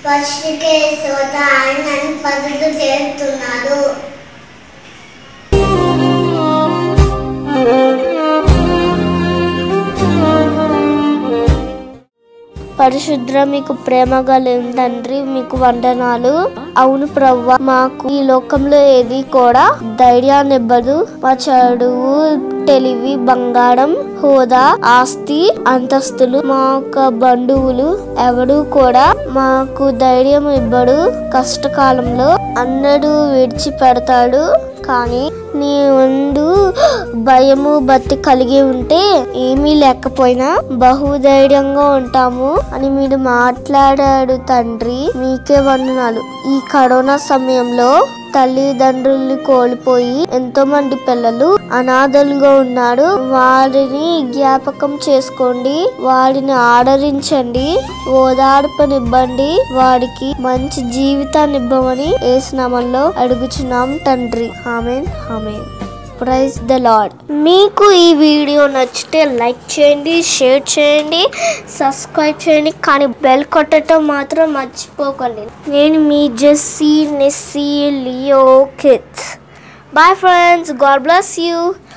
పరిస్థితికే సోత ఆయన నన్ను పద్ధతి చేస్తున్నాడు పరిశుద్ర మీకు ప్రేమ కలిగిన తండ్రి మీకు వందనాలు అవును ప్రవ్వ మాకు ఈ లోకంలో ఏది కూడా ధైర్యాన్ని ఇవ్వదు మా చదువు తెలివి బంగారం హోదా ఆస్తి అంతస్తులు మా యొక్క బంధువులు ఎవడు కూడా మాకు ధైర్యం ఇవ్వడు కష్టకాలంలో అన్నడు విడిచిపెడతాడు కానీ నీ ముందు భయము భక్తి కలిగి ఉంటే ఏమీ లేకపోయినా బహుధైర్యంగా ఉంటాము అని మీరు మాట్లాడాడు తండ్రి మీకే వందనాలు ఈ కరోనా సమయంలో తల్లిదండ్రుల్ని కోల్పోయి ఎంతో మంది పిల్లలు అనాథలుగా ఉన్నారు వారిని జ్ఞాపకం చేసుకోండి వారిని ఆదరించండి ఓదార్పనివ్వండి వాడికి మంచి జీవితాన్ని ఇవ్వమని ఏసునామంలో అడుగుచున్నాం తండ్రి amen amen praise the lord మీకు ఈ వీడియో నచ్చితే లైక్ చేయండి షేర్ చేయండి సబ్స్క్రైబ్ చేయండి కానీ బెల్ కొట్టడం మాత్రం మర్చిపోకండి నేను మీ Jessy Nessy Leo kids bye friends God bless you